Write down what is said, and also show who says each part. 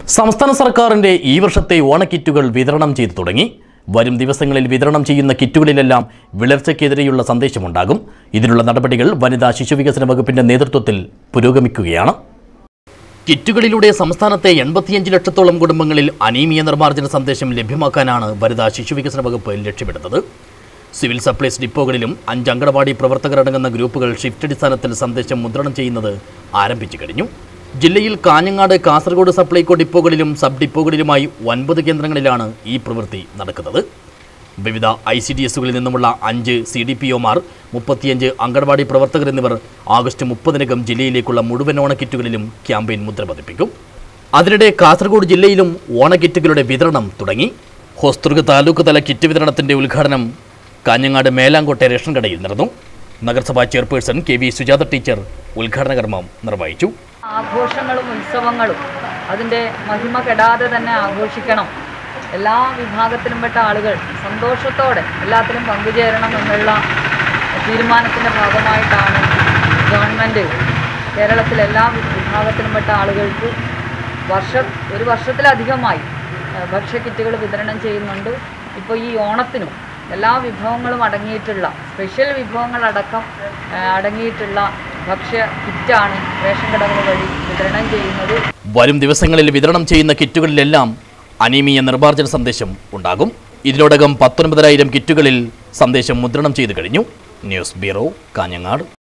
Speaker 1: സംസ്ഥാന സർക്കാരിന്റെ ഈ വർഷത്തെ ഓണക്കിറ്റുകൾ വിതരണം ചെയ്തു തുടങ്ങി വരും ദിവസങ്ങളിൽ വിതരണം ചെയ്യുന്ന കിറ്റുകളിലെല്ലാം വിളർച്ചയ്ക്കെതിരെയുള്ള സന്ദേശമുണ്ടാകും ഇതിനുള്ള നടപടികൾ വനിതാ ശിശുവികസന വകുപ്പിന്റെ നേതൃത്വത്തിൽ പുരോഗമിക്കുകയാണ് കിറ്റുകളിലൂടെ സംസ്ഥാനത്തെ എൺപത്തിയഞ്ച് ലക്ഷത്തോളം കുടുംബങ്ങളിൽ അനീമിയ നിർമ്മാർജ്ജന സന്ദേശം ലഭ്യമാക്കാനാണ് വനിതാ ശിശുവികസന വകുപ്പ് ലക്ഷ്യമിടുന്നത് സിവിൽ സപ്ലൈസ് ഡിപ്പോകളിലും അഞ്ച് അങ്കണവാടി പ്രവർത്തകരടങ്ങുന്ന ഗ്രൂപ്പുകൾ ഷിഫ്റ്റ് അടിസ്ഥാനത്തിൽ സന്ദേശം മുദ്രണം ചെയ്യുന്നത് ആരംഭിച്ചു കഴിഞ്ഞു ജില്ലയിൽ കാഞ്ഞങ്ങാട് കാസർഗോഡ് സപ്ലൈകോ ഡിപ്പോകളിലും സബ് ഡിപ്പോകളിലുമായി ഒൻപത് കേന്ദ്രങ്ങളിലാണ് ഈ പ്രവൃത്തി നടക്കുന്നത് വിവിധ ഐ സി ഡി എസുകളിൽ നിന്നുമുള്ള അഞ്ച് സി ഡി പി ഒമാർ മുപ്പത്തിയഞ്ച് അങ്കണവാടി പ്രവർത്തകർ എന്നിവർ ആഗസ്റ്റ് മുപ്പതിനകം ജില്ലയിലേക്കുള്ള മുഴുവൻ ഓണക്കിറ്റുകളിലും ക്യാമ്പയിൻ മുദ്ര പതിപ്പിക്കും അതിനിടെ കാസർഗോഡ് ജില്ലയിലും ഓണക്കിറ്റുകളുടെ വിതരണം തുടങ്ങി ഹോസ്ദുർഗ് താലൂക്ക് തല കിറ്റ് വിതരണത്തിന്റെ ഉദ്ഘാടനം കാഞ്ഞങ്ങാട് മേലാങ്കോട്ടെ റേഷൻ കടയിൽ നടന്നു നഗരസഭാ chairperson K V Sujatha teacher ഉദ്ഘാടന കർമ്മം നിർവഹിച്ചു
Speaker 2: ആഘോഷങ്ങളും ഉത്സവങ്ങളും അതിൻ്റെ മഹിമ കെടാതെ തന്നെ ആഘോഷിക്കണം എല്ലാ വിഭാഗത്തിലും പെട്ട ആളുകൾ സന്തോഷത്തോടെ എല്ലാത്തിലും പങ്കുചേരണം എന്നുള്ള തീരുമാനത്തിൻ്റെ ഭാഗമായിട്ടാണ് ഗവൺമെൻറ് കേരളത്തിലെ എല്ലാ വിഭാഗത്തിലും പെട്ട ആളുകൾക്ക് വർഷ ഒരു വർഷത്തിലധികമായി ഏഹ്, ഭക്ഷ്യക്കിറ്റുകൾ വിതരണം ചെയ്യുന്നുണ്ട് ഇപ്പോൾ ഈ ഓണത്തിനും എല്ലാ വിഭവങ്ങളും അടങ്ങിയിട്ടുള്ള സ്പെഷ്യൽ വിഭവങ്ങളടക്കം ഏഹ്, അടങ്ങിയിട്ടുള്ള ഭക്ഷ്യ കിറ്റാണ് റേഷൻ കടകൾ വഴി വിതരണം ചെയ്യുന്നത്
Speaker 1: വരും ദിവസങ്ങളിൽ വിതരണം ചെയ്യുന്ന കിറ്റുകളിലെല്ലാം അനീമിയ നിർമ്മാർജ്ജന സന്ദേശം ഉണ്ടാകും ഇതിനോടകം പത്തൊൻപതിനായിരം കിറ്റുകളിൽ സന്ദേശം മുദ്രണം ചെയ്തു കഴിഞ്ഞു ന്യൂസ് ബ്യൂറോ കാഞ്ഞങ്ങാട്